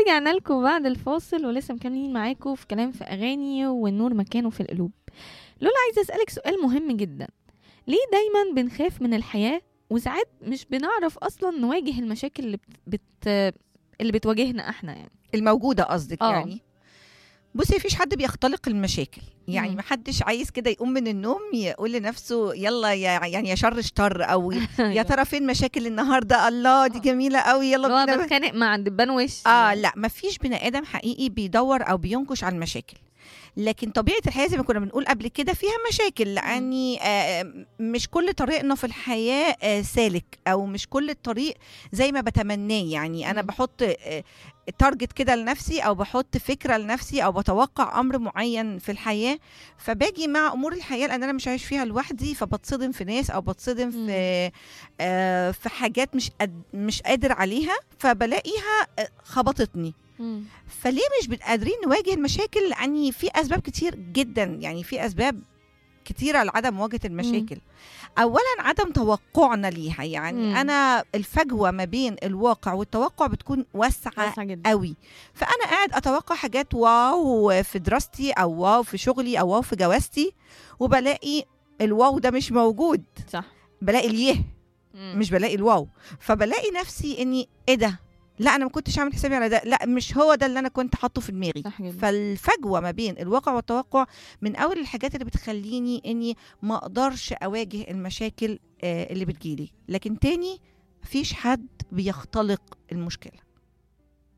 ورجعنا لكم بعد الفاصل ولسه مكملين معاكم في كلام في اغاني والنور مكانه في القلوب لولا عايزه اسالك سؤال مهم جدا ليه دايما بنخاف من الحياه وساعات مش بنعرف اصلا نواجه المشاكل اللي بت... بت... اللي بتواجهنا احنا يعني الموجوده قصدك آه. يعني بصي مفيش حد بيختلق المشاكل يعني مم. محدش عايز كده يقوم من النوم يقول لنفسه يلا يا يعني يا شر شطر او يا ترى فين مشاكل النهارده الله دي آه. جميله قوي يلا اللي هو بينا بتخانق مع دبان وش اه لا مفيش بني ادم حقيقي بيدور او بينكش على المشاكل لكن طبيعه الحياه زي ما كنا بنقول قبل كده فيها مشاكل لاني آه مش كل طريقنا في الحياه آه سالك او مش كل الطريق زي ما بتمناه يعني انا مم. بحط آه تارجت كده لنفسي او بحط فكره لنفسي او بتوقع امر معين في الحياه فباجي مع امور الحياه لان انا مش عايش فيها لوحدي فبتصدم في ناس او بتصدم في آه في حاجات مش قد مش قادر عليها فبلاقيها آه، خبطتني مم. فليه مش قادرين نواجه المشاكل لان في اسباب كتير جدا يعني في اسباب كتيرة لعدم مواجهة المشاكل أولا عدم توقعنا ليها يعني مم. أنا الفجوة ما بين الواقع والتوقع بتكون واسعة واسعة جدا قوي فأنا قاعد أتوقع حاجات واو في دراستي أو واو في شغلي أو واو في جوازتي وبلاقي الواو ده مش موجود صح بلاقي اليه مم. مش بلاقي الواو فبلاقي نفسي اني ايه ده لا انا ما كنتش عامل حسابي على ده لا مش هو ده اللي انا كنت حاطه في دماغي صح جدا فالفجوه ما بين الواقع والتوقع من اول الحاجات اللي بتخليني اني ما اقدرش اواجه المشاكل آه، اللي بتجيلي لكن تاني مفيش حد بيختلق المشكله